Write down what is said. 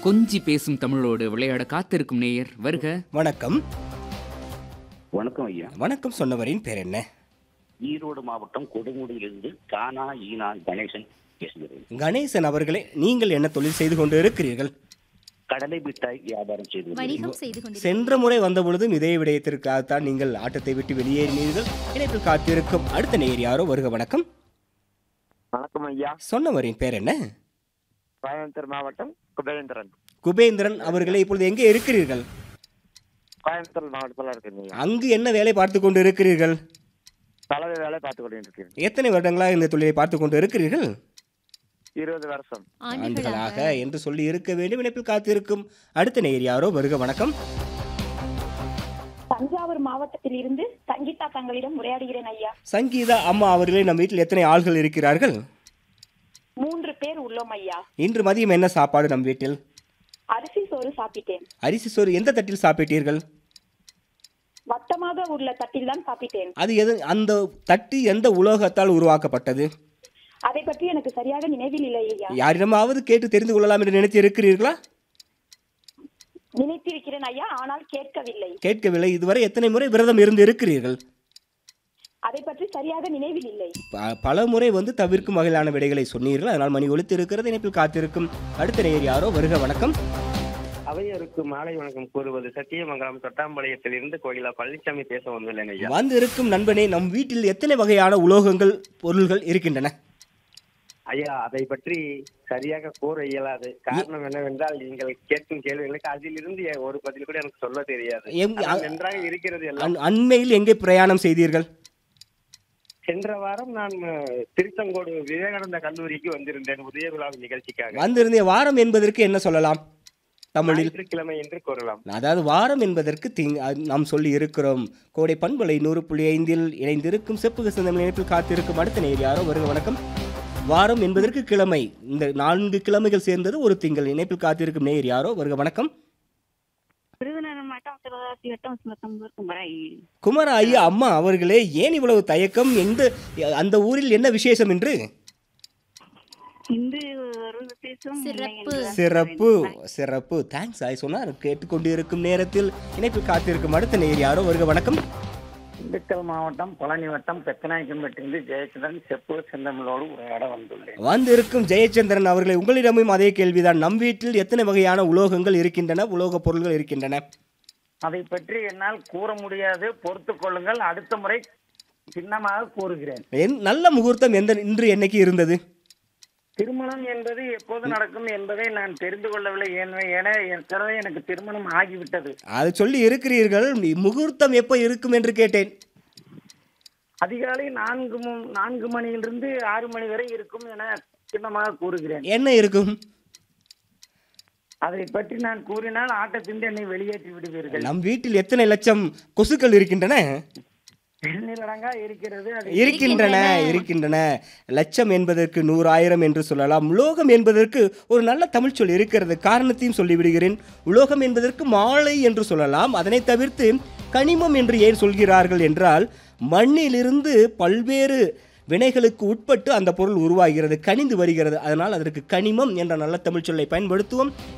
கொஞ்சி பேசும் தமிழோடு விளையாட காத்திருக்கும் நேயர் வருக வணக்கம் வணக்கம் ஐயா வணக்கம் சொன்னவரின் பேர் என்ன ஈரோடு மாவட்டம் கொடுமுடியிலிருந்து கானா ஈனா கணேசன் பேசுகிறேன் கணேசன் அவர்களே நீங்கள் என்ன தொழில் செய்து கொண்டு இருக்கிறீர்கள் கடலை மிட்டாய் வியாபாரம் செய்து வருகிறேன். வணிகம் செய்து கொண்டிருக்கிறார் சென்ற முறை வந்த பொழுதும் இதே விடயத்திற்காகத்தான் நீங்கள் ஆட்டத்தை விட்டு வெளியேறினீர்கள் இணைப்பில் காத்திருக்கும் அடுத்த நேயர் யாரோ வருக வணக்கம் வணக்கம் ஐயா சொன்னவரின் பேர் என்ன கோயம்புத்தூர் மாவட்டம் குபேந்திரன் குபேந்திரன் அவர்களே இப்பொழுது எங்கே இருக்கிறீர்கள் கோயம்புத்தூர் மாவட்டத்தில் இருக்கேன் ஐயா அங்கு என்ன வேலை பார்த்து கொண்டு இருக்கிறீர்கள் பல வேலை பார்த்து கொண்டு இருக்கேன் எத்தனை வருடங்களாக இந்த தொழிலை பார்த்து கொண்டு இருக்கிறீர்கள் இருபது வருஷம் ஆண்டுகளாக என்று சொல்லி இருக்க வேண்டும் இணைப்பில் காத்திருக்கும் அடுத்த நேயர் யாரோ வருக வணக்கம் தஞ்சாவூர் மாவட்டத்தில் இருந்து சங்கீதா தங்களிடம் உரையாடுகிறேன் ஐயா சங்கீதா அம்மா அவர்களே நம் வீட்டில் எத்தனை ஆள்கள் இருக்கிறார்கள் மூன்று பேர் உள்ளோம் ஐயா இன்று மதியம் என்ன சாப்பாடு நம் வீட்டில் அரிசி சோறு சாப்பிட்டேன் அரிசி சோறு எந்த தட்டில் சாப்பிட்டீர்கள் வட்டமாக உள்ள தட்டில் தான் சாப்பிட்டேன் அது எது அந்த தட்டு எந்த உலோகத்தால் உருவாக்கப்பட்டது அதை பற்றி எனக்கு சரியாக நினைவில் இல்லை ஐயா யாரிடமாவது கேட்டு தெரிந்து கொள்ளலாம் என்று நினைத்து இருக்கிறீர்களா நினைத்திருக்கிறேன் ஐயா ஆனால் கேட்கவில்லை கேட்கவில்லை இதுவரை எத்தனை முறை விரதம் இருந்து இருக்கிறீர்கள் அதை பற்றி சரியாக நினைவில் இல்லை ப- பல முறை வந்து தவிர்க்கும் வகையிலான விடைகளை சொன்னீர்கள் அதனால் மணி ஒலித்து இருக்கிறது இணைப்பில் காத்திருக்கும் அடுத்த நேயர் யாரோ வருக வணக்கம் அவையோருக்கு மாலை வணக்கம் கூறுவது சத்தியமங்கலம் தொட்டாம்பாளையத்திலிருந்து கோயிலா பழனிசாமி பேச வந்துள்ளேன் ஐயா வந்து இருக்கும் நண்பனே நம் வீட்டில் எத்தனை வகையான உலோகங்கள் பொருள்கள் இருக்கின்றன ஐயா அதை பற்றி சரியாக கூற இயலாது காரணம் என்னவென்றால் நீங்கள் கேட்கும் கேள்விகளுக்கு அதிலிருந்து எ- ஒரு பதில் கூட எனக்கு சொல்ல தெரியாது எம்- ஆனால் நன்றாக இருக்கிறது எல்லாம் அண்- அண்மையில் எங்கே பிரயாணம் செய்தீர்கள் சென்ற வாரம் நான் அஹ், திருச்செங்கோடு விவேகானந்தா கல்லூரிக்கு வந்திருந்தேன் உதய விழா நிகழ்ச்சிக்காக வந்திருந்த வாரம் என்பதற்கு என்ன சொல்லலாம் தமிழில் ஞாயிற்றுக்கிழமை என்று கூறலாம் அதாவது வாரம் என்பதற்கு திங் அது நாம் சொல்லி இருக்கிறோம் கோடை பண்பலை நூறு புள்ளி ஐந்தில் இணைந்திருக்கும் செப்புக சிந்தனை இணைப்பில் காத்திருக்கும் அடுத்த நேர் யாரோ வருக வணக்கம் வாரம் என்பதற்கு கிழமை இந்த நான்கு கிழமைகள் சேர்ந்தது ஒரு திங்கள் இணைப்பில் காத்திருக்கும் நேர் யாரோ வருக வணக்கம் விருதுநகர் மாவட்டம் சிவகாசி வட்டம் சிவத்தம்பூர் குமரை குமார ஐயா அம்மா அவர்களே ஏன் இவ்வளவு தயக்கம் எந்த அந்த ஊரில் என்ன விசேஷம் என்று இன்று ஒரு விசேஷம் இல்லை சிறப்பு. என்று சிறப்பு சிறப்பு தேங்க்ஸ் ஆய் சொன்னார் கேட்டுக்கொண்டு இருக்கும் நேரத்தில் இணைப்பில் காத்திருக்கும் அடுத்த நேர் யாரோ வருக வணக்கம் திண்டுக்கல் மாவட்டம் பழனி வட்டம் பெத்தநாயக்கம்பட்டிலிருந்து ஜெயச்சந்திரன் செப்பு செந்தமிழோடு உரையாட வந்துள்ளேன் வந்திருக்கும் ஜெயச்சந்திரன் அவர்களை உங்களிடமும் அதே கேள்விதான் நம் வீட்டில் எத்தனை வகையான உலோகங்கள் இருக்கின்றன உலோக பொருள்கள் இருக்கின்றன அதை பற்றி என்னால் கூற முடியாது பொறுத்து கொள்ளுங்கள் அடுத்த முறை சின்னமாக கூறுகிறேன் என் நல்ல முகூர்த்தம் எந்த இன்று என்னைக்கு இருந்தது திருமணம் என்பது எப்போது நடக்கும் என்பதை நான் தெரிந்து கொள்ளவில்லை ஏன்- என ஏற்கனவே எனக்கு திருமணம் ஆகிவிட்டது அது சொல்லி இருக்கிறீர்கள் நீ முகூர்த்தம் எப்போ இருக்கும் என்று கேட்டேன் அதிகாலை நான்கு மு- நான்கு மணியிலிருந்து ஆறு மணி வரை இருக்கும் என சின்னமாக கூறுகிறேன் என்ன இருக்கும் அதை பற்றி நான் கூறினால் ஆட்டத்திலிருந்து என்னை வெளியேற்றி விடுவீர்கள் நம் வீட்டில் எத்தனை லட்சம் கொசுக்கள் இருக்கின்றன எண்ணிலடங்கா இருக்கிறது அது இருக்கின்றன இருக்கின்றன லட்சம் என்பதற்கு நூறாயிரம் என்று சொல்லலாம் உலோகம் என்பதற்கு ஒரு நல்ல தமிழ் சொல் இருக்கிறது காரணத்தையும் சொல்லிவிடுகிறேன் உலோகம் என்பதற்கு மாலை என்று சொல்லலாம் அதனை தவிர்த்து கனிமம் என்று ஏன் சொல்கிறார்கள் என்றால் மண்ணிலிருந்து பல்வேறு வினைகளுக்கு உட்பட்டு அந்த பொருள் உருவாகிறது கனிந்து வருகிறது அதனால் அதற்கு கனிமம் என்ற நல்ல தமிழ் சொல்லை பயன்படுத்துவோம்